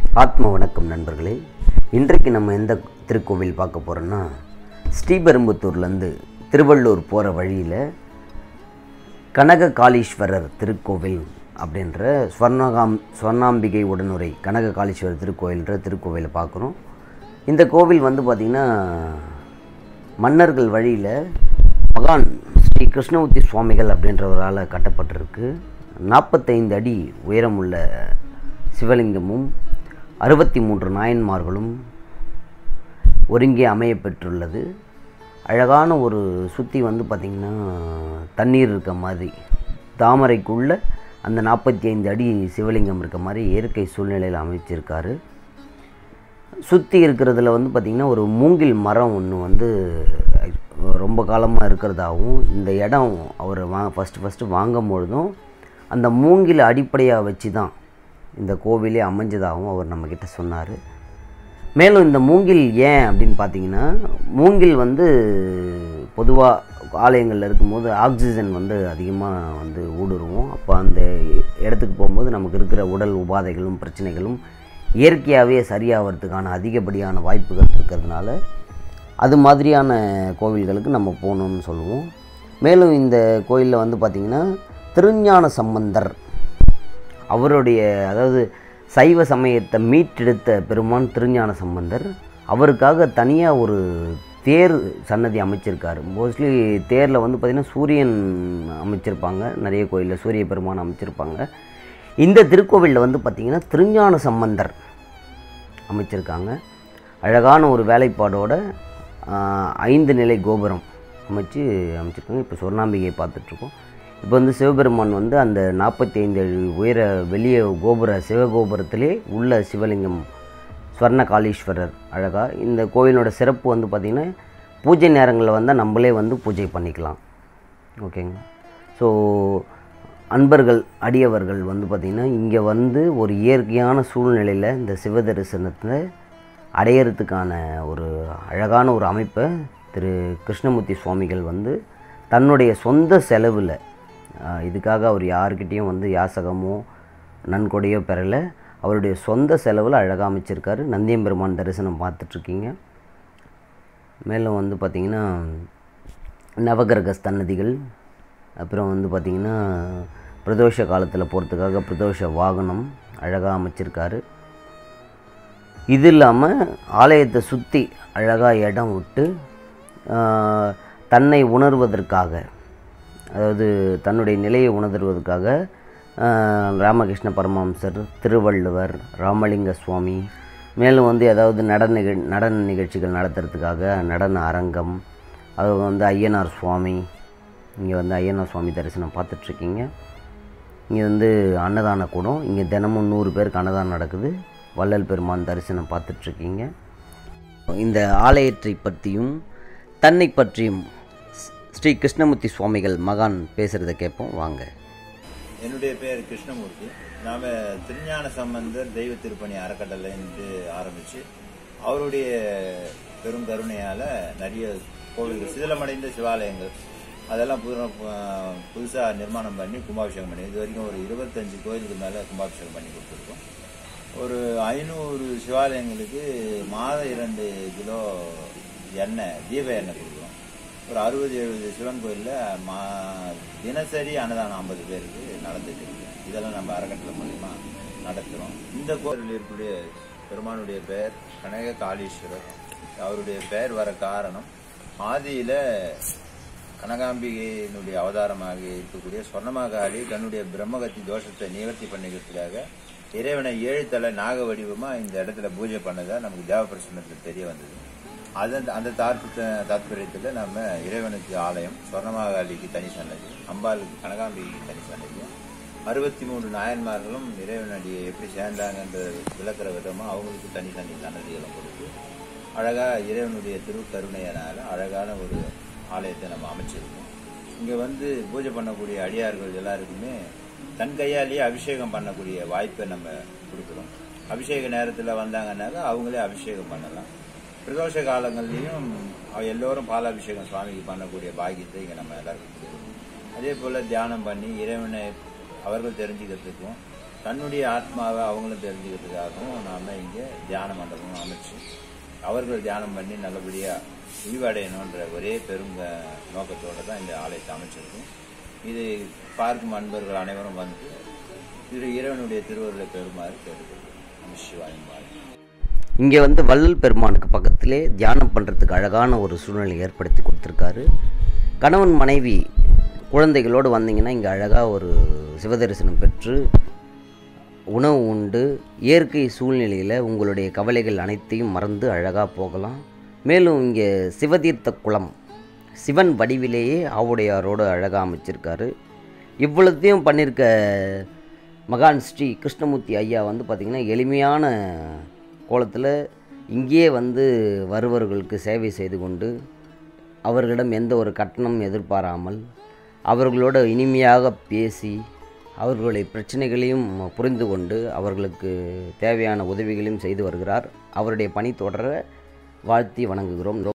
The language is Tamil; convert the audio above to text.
ஆத்ம வணக்கம் நண்பர்களே இன்றைக்கு நம்ம எந்த திருக்கோவில் பார்க்க போகிறோன்னா ஸ்ரீபெரும்புத்தூர்லேருந்து திருவள்ளூர் போகிற வழியில் கனக காளீஸ்வரர் திருக்கோவில் அப்படின்ற ஸ்வர்ணகாம் ஸ்வர்ணாம்பிகை உடனுரை கனக காளீஸ்வரர் திருக்கோவில்ன்ற திருக்கோவிலை பார்க்குறோம் இந்த கோவில் வந்து பார்த்திங்கன்னா மன்னர்கள் வழியில் மகான் ஸ்ரீ கிருஷ்ணமூர்த்தி சுவாமிகள் அப்படின்றவரால் கட்டப்பட்டிருக்கு நாற்பத்தைந்து அடி உயரமுள்ள சிவலிங்கமும் அறுபத்தி மூன்று நாயன்மார்களும் ஒருங்கே அமைய பெற்றுள்ளது அழகான ஒரு சுற்றி வந்து பார்த்திங்கன்னா தண்ணீர் இருக்க மாதிரி தாமரைக்குள்ளே அந்த நாற்பத்தி ஐந்து அடி சிவலிங்கம் இருக்க மாதிரி இயற்கை சூழ்நிலையில் அமைச்சிருக்காரு சுற்றி இருக்கிறதுல வந்து பார்த்திங்கன்னா ஒரு மூங்கில் மரம் ஒன்று வந்து ரொம்ப காலமாக இருக்கிறதாகவும் இந்த இடம் அவர் வா ஃபஸ்ட்டு ஃபஸ்ட்டு வாங்கும் பொழுதும் அந்த மூங்கில் அடிப்படையாக வச்சு தான் இந்த கோவிலே அமைஞ்சதாகவும் அவர் நம்மக்கிட்ட சொன்னார் மேலும் இந்த மூங்கில் ஏன் அப்படின்னு பார்த்தீங்கன்னா மூங்கில் வந்து பொதுவாக ஆலயங்களில் இருக்கும்போது ஆக்சிஜன் வந்து அதிகமாக வந்து ஊடுருவோம் அப்போ அந்த இடத்துக்கு போகும்போது நமக்கு இருக்கிற உடல் உபாதைகளும் பிரச்சனைகளும் இயற்கையாகவே சரியாகிறதுக்கான அதிகப்படியான வாய்ப்புகள் இருக்கிறதுனால அது மாதிரியான கோவில்களுக்கு நம்ம போகணும்னு சொல்லுவோம் மேலும் இந்த கோயிலில் வந்து பார்த்திங்கன்னா திருஞான சம்பந்தர் அவருடைய அதாவது சைவ சமயத்தை மீட்டெடுத்த பெருமான் திருஞான சம்பந்தர் அவருக்காக தனியாக ஒரு தேர் சன்னதி அமைச்சிருக்காரு மோஸ்ட்லி தேரில் வந்து பார்த்திங்கன்னா சூரியன் அமைச்சிருப்பாங்க நிறைய கோயிலில் சூரிய பெருமான் அமைச்சிருப்பாங்க இந்த திருக்கோவிலில் வந்து பார்த்திங்கன்னா திருஞான சம்பந்தர் அமைச்சிருக்காங்க அழகான ஒரு வேலைப்பாடோட ஆஹ், ஐந்து நிலை கோபுரம் அமைச்சு அமைச்சிருக்காங்க இப்போ சொர்ணாம்பிகையை பார்த்துட்ருக்கோம் இப்போ வந்து சிவபெருமான் வந்து அந்த நாற்பத்தி ஐந்து உயர வெளிய கோபுர சிவகோபுரத்திலே உள்ள சிவலிங்கம் ஸ்வர்ண காளீஸ்வரர் அழகாக இந்த கோயிலோட சிறப்பு வந்து பார்த்திங்கன்னா பூஜை நேரங்களில் வந்தால் நம்மளே வந்து பூஜை பண்ணிக்கலாம் ஓகேங்க ஸோ அன்பர்கள் அடியவர்கள் வந்து பார்த்திங்கன்னா இங்கே வந்து ஒரு இயற்கையான சூழ்நிலையில் இந்த சிவ தரிசனத்தை அடையிறதுக்கான ஒரு அழகான ஒரு அமைப்பை திரு கிருஷ்ணமூர்த்தி சுவாமிகள் வந்து தன்னுடைய சொந்த செலவில் ஆஹ், இதுக்காக அவர் யாருக்கிட்டேயும் வந்து யாசகமோ நன்கொடையோ பெறலை அவருடைய சொந்த செலவில் அழகாக அமைச்சிருக்காரு நந்தியம்பெருமான் தரிசனம் பார்த்துட்ருக்கீங்க மேலும் வந்து பார்த்திங்கன்னா நவகிரக ஸ்தன்னதிகள் அப்புறம் வந்து பார்த்திங்கன்னா பிரதோஷ காலத்தில் போகிறதுக்காக பிரதோஷ வாகனம் அழகாக அமைச்சிருக்காரு இது இல்லாமல் ஆலயத்தை சுற்றி அழகாக இடம் விட்டு ஆஹ், தன்னை உணர்வதற்காக அதாவது தன்னுடைய நிலையை உணர்வதற்காக ஆஹ், ராமகிருஷ்ண பரமஹம்சர் திருவள்ளுவர் ராமலிங்க சுவாமி மேலும் வந்து ஏதாவது நடன நிகழ் நடன நிகழ்ச்சிகள் நடத்துறதுக்காக நடன அரங்கம் அது வந்து ஐயனார் சுவாமி இங்கே வந்து ஐயனார் சுவாமி தரிசனம் பார்த்துட்ருக்கீங்க இங்கே வந்து அன்னதான கூடம் இங்கே தினமும் நூறு பேருக்கு அன்னதானம் நடக்குது வள்ளல் பெருமான் தரிசனம் பார்த்துட்ருக்கீங்க இந்த ஆலயத்தை பற்றியும் தன்னை பற்றியும் ஸ்- ஸ்ரீ கிருஷ்ணமூர்த்தி சுவாமிகள் மகான் பேசுகிறத கேட்போம் வாங்க என்னுடைய பேர் கிருஷ்ணமூர்த்தி நாம திருஞான சம்பந்தர் தெய்வ திருப்பணி அறக்கட்டளை என்று ஆரம்பிச்சு அவருடைய பெரும் கருணையால நிறைய கோவில்கள் சிதிலமடைந்த சிவாலயங்கள் அதெல்லாம் புது புதுசா நிர்மாணம் பண்ணி கும்பாபிஷேகம் பண்ணி இது வரைக்கும் ஒரு இருபத்தஞ்சு கோயிலுக்கு மேல கும்பாபிஷேகம் பண்ணி கொடுத்துருக்கோம் ஒரு ஐநூறு சிவாலயங்களுக்கு மாதம் இரண்டு கிலோ எண்ணெய் தீப எண்ணெய் கொடுக்குறோம் ஒரு அறுபது எழுபது சிவன் கோயிலில் மா தினசரி அன்னதானம் ஐம்பது பேருக்கு நடந்துட்டு இருக்கு இதெல்லாம் நம்ம அறக்கட்டளை மூலியமா நடத்துகிறோம் இந்த கோயிலில் இருக்கக்கூடிய பெருமானுடைய பெயர் கனக காளீஸ்வரர் அவருடைய பெயர் வர காரணம் ஆதியில கனகாம்பிகையினுடைய அவதாரமாக இருக்கக்கூடிய சொர்ணமாகாளி தன்னுடைய பிரம்மகத்தி தோஷத்தை நிவர்த்தி பண்ணிக்கிறதுக்காக இறைவனை ஏழு தலை நாக வடிவமா இந்த இடத்துல பூஜை பண்ணதா நமக்கு தேவபிரசனத்தில் தெரிய வந்தது அதன் அந்த தாற்ப தாத்பரியத்தில் நம்ம இறைவனுக்கு ஆலயம் சொர்ணமாகாளிக்கு தனி சன்னதி அம்பாளுக்கு கனகாம்பிகைக்கு தனி சன்னதி அறுபத்தி மூன்று நாயன்மார்களும் இறைவனடியை எப்படி சேர்ந்தாங்கன்ற விளக்குற விதமா அவங்களுக்கு தனி தனி சன்னதிகளும் கொடுத்து அழகா இறைவனுடைய திருக்கருணையனால அழகான ஒரு ஆலயத்தை நம்ம அமைச்சிருக்கோம் இங்க வந்து பூஜை பண்ணக்கூடிய அடியார்கள் எல்லாருக்குமே தன் கையாலேயே அபிஷேகம் பண்ணக்கூடிய வாய்ப்பை நம்ம கொடுக்குறோம் அபிஷேக நேரத்துல வந்தாங்கன்னாக்கா அவங்களே அபிஷேகம் பண்ணலாம் பிரதோஷ காலங்கள்லயும் அவ எல்லோரும் பாலாபிஷேகம் சுவாமிக்கு பண்ணக்கூடிய பாக்கியத்தை இங்க நம்ம எல்லாருக்கும் கொடுக்குறோம் அதே போல தியானம் பண்ணி இறைவனை அவர்கள் தெரிஞ்சுக்கிறதுக்கும் தன்னுடைய ஆத்மாவை அவங்களும் தெரிஞ்சுக்கிறதுக்காகவும் நாம இங்கே தியான மண்டபம் அமைச்சு அவர்கள் தியானம் பண்ணி நல்லபடியா விரிவடையணுன்ற ஒரே பெரும் அஹ், நோக்கத்தோட தான் இந்த ஆலயத்தை அமைச்சிருக்கோம் இது பார்க்கும் அன்பர்கள் அனைவரும் வந்து திரு இறைவனுடைய திருவருளை பெறுமாறு கேட்டுக்கொள்கிறோம் நம்ம சிவாயும் வாழ்க. இங்கே வந்து வள்ளல் பெருமானுக்கு பக்கத்திலே தியானம் பண்ணுறதுக்கு அழகான ஒரு சூழ்நிலை ஏற்படுத்தி கொடுத்துருக்காரு கணவன் மனைவி குழந்தைகளோடு வந்தீங்கன்னா இங்கே அழகாக ஒரு சிவதரிசனம் பெற்று உணவு உண்டு இயற்கை சூழ்நிலையில் உங்களுடைய கவலைகள் அனைத்தையும் மறந்து அழகாக போகலாம் மேலும் இங்கே சிவதீர்த்த குளம் சிவன் வடிவிலேயே ஆவுடையாரோடு அழகாக அமைச்சிருக்காரு இவ்வளத்தையும் பண்ணியிருக்க மகான் ஸ்ரீ கிருஷ்ணமூர்த்தி ஐயா வந்து பார்த்திங்கன்னா எளிமையான கோலத்தில் இங்கேயே வந்து வருவர்களுக்கு சேவை செய்து கொண்டு அவர்களிடம் எந்த ஒரு கட்டணம் எதிர்பாராமல் அவர்களோட இனிமையாக பேசி அவர்களுடைய பிரச்சனைகளையும் புரிந்து கொண்டு அவர்களுக்கு தேவையான உதவிகளையும் செய்து வருகிறார் அவருடைய பணி தொடர வாழ்த்தி வணங்குகிறோம்